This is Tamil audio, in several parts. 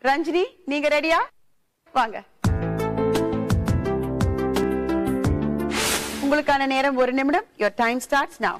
ரஞ்சினி நீங்க ரெடியா வாங்க உங்களுக்கான நேரம் ஒரு நிமிடம் யோர் டைம் ஸ்டார்ட்ஸ் now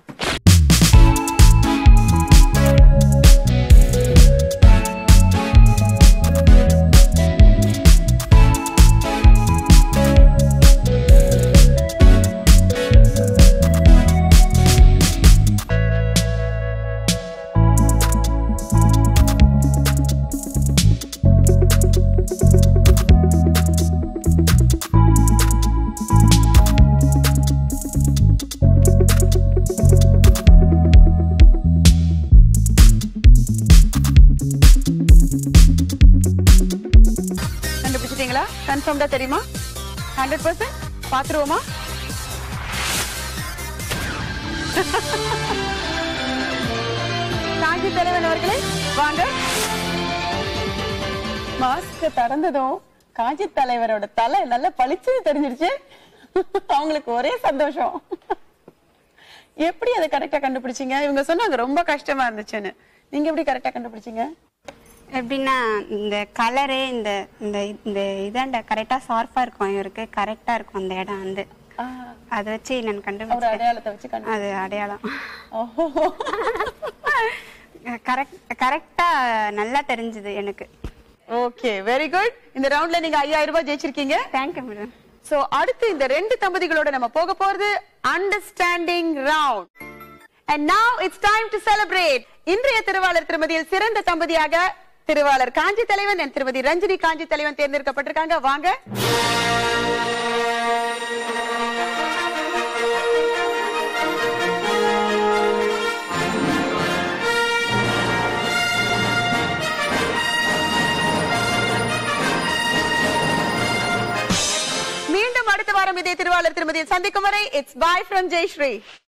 கண்டுபிடிச்சிட்டீங்களா கன்ஃபார்ம்டா தெரியுமா ஹண்ட்ரட் பர்சன்ட் பாத்துருவோமா காஞ்சி தலைவன் அவர்களே வாங்க மாஸ்க் திறந்ததும் காஞ்சி தலைவரோட தலை நல்ல பளிச்சு தெரிஞ்சிருச்சு அவங்களுக்கு ஒரே சந்தோஷம் எப்படி அதை கரெக்டா கண்டுபிடிச்சீங்க இவங்க சொன்னாங்க ரொம்ப கஷ்டமா இருந்துச்சுன்னு நீங்க எப்படி கரெக்டா கண்டுபிடிச்சீங்க எப்படின்னா இந்த கலரு இந்த இந்த இந்த இதாண்ட கரெக்டா ஷார்ப்பா இருக்கும் இவருக்கு கரெக்டா இருக்கும் அந்த இடம் வந்து ஆ, அதை வச்சு நான் ஒரு கண்டுபிடிச்சேன் அடையாளத்தை வச்சு கண்டு அது அடையாளம் ஓஹோ. கரெக்ட் கரெக்டா நல்லா தெரிஞ்சது எனக்கு ஓகே வெரி குட் இந்த ரவுண்ட்ல நீங்க ஐயாயிரம் ரூபாய் ஜெயிச்சிருக்கீங்க தேங்க்யூ மேடம் சோ அடுத்து இந்த ரெண்டு தம்பதிகளோட நம்ம போக போறது understanding round and now it's time to celebrate இன்றைய திருவாளர் திருமதியில் சிறந்த தம்பதியாக திருவாளர் காஞ்சி தலைவன் and திருமதி ரஞ்சினி காஞ்சி தலைவன் தேர்ந்தெடுக்கப்பட்டிருக்காங்க வாங்க மீண்டும் அடுத்த வாரம் இதே திருவாளர் திருமதியில் சந்திக்கும் வரை இட்ஸ் பாய் ஃப்ரம் ஜெயஸ்ரீ